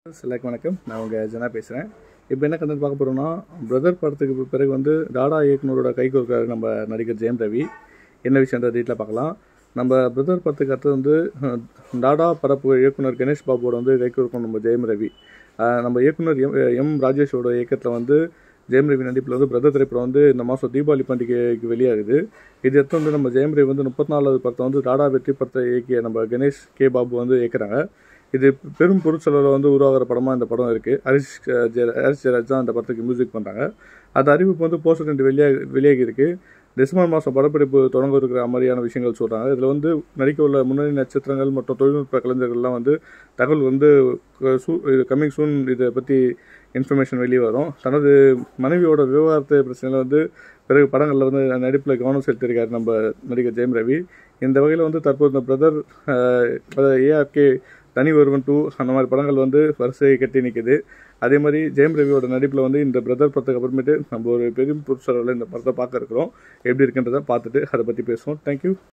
எல்லாருக்கும் வணக்கம் நான் உங்கள் ஜனா பேசுகிறேன் இப்போ என்ன கண்டென்ட் பார்க்க போகிறோம்னா பிரதர் படத்துக்கு பிறகு வந்து டாடா இயக்குனரோட கை கொடுக்குறாரு நம்ம நடிகர் ஜெயம் ரவி என்ன விஷயன்ற டீட்டில் பார்க்கலாம் நம்ம பிரதர் படத்துக்கு அடுத்து வந்து அஹ், டாடா பரப்பு இயக்குனர் கணேஷ் பாபுவோட வந்து கை கொடுக்கும் நம்ம ஜெயம் ரவி அஹ், நம்ம இயக்குனர் எம் எம் ராஜேஷோட இயக்கத்தில் வந்து ஜெயம் ரவி நடிப்பில் வந்து பிரதர் திரைப்படம் வந்து இந்த மாதம் தீபாவளி பண்டிகைக்கு வெளியாகுது இது எடுத்து வந்து நம்ம ஜெயம் ரவி வந்து முப்பத்தி நாலாவது படத்தை வந்து டாடா வெற்றி படத்தை இயக்கிய நம்ம கணேஷ் கே பாபு வந்து இயக்குறாங்க இது பெரும் பொருட்செலவில் வந்து உருவாகிற படமாக இந்த படம் இருக்குது ஹரிஷ் அஹ், ஜெய ஹரிஷ் ஜெயராஜ் தான் இந்த படத்துக்கு மியூசிக் பண்ணுறாங்க அந்த அறிவிப்பு வந்து போஸ்டர் ரெண்டு வெளியாகி வெளியாகி இருக்கு டிசம்பர் மாதம் படப்பிடிப்பு தொடங்க இருக்கிற மாதிரியான விஷயங்கள் சொல்கிறாங்க இதில் வந்து நடிக்க உள்ள முன்னணி நட்சத்திரங்கள் மற்றும் தொழில்நுட்ப கலைஞர்கள்லாம் வந்து தகவல் வந்து க- சூ கம்மிங் சூன் இதை பற்றி இன்ஃபர்மேஷன் வெளியே வரும் தனது மனைவியோட விவகாரத்து பிரச்சனையில் வந்து பிறகு படங்களில் வந்து நடிப்பில் கவனம் செலுத்தியிருக்காரு நம்ம நடிகர் ஜெயம் ரவி இந்த வகையில் வந்து தற்போது இந்த பிரதர் ஏஆர்கே தனி ஒருவன் டூ அந்த மாதிரி படங்கள் வந்து வரிசையை கட்டி நிற்குது அதே மாதிரி ஜெயம் ரவியோட நடிப்பில் வந்து இந்த பிரதர் படத்துக்கு அப்புறமேட்டு நம்ம ஒரு பெரும் புருஷரில் இந்த படத்தை பார்க்க இருக்கிறோம் எப்படி இருக்குன்றதை பார்த்துட்டு அதை பற்றி பேசுவோம் தேங்க்யூ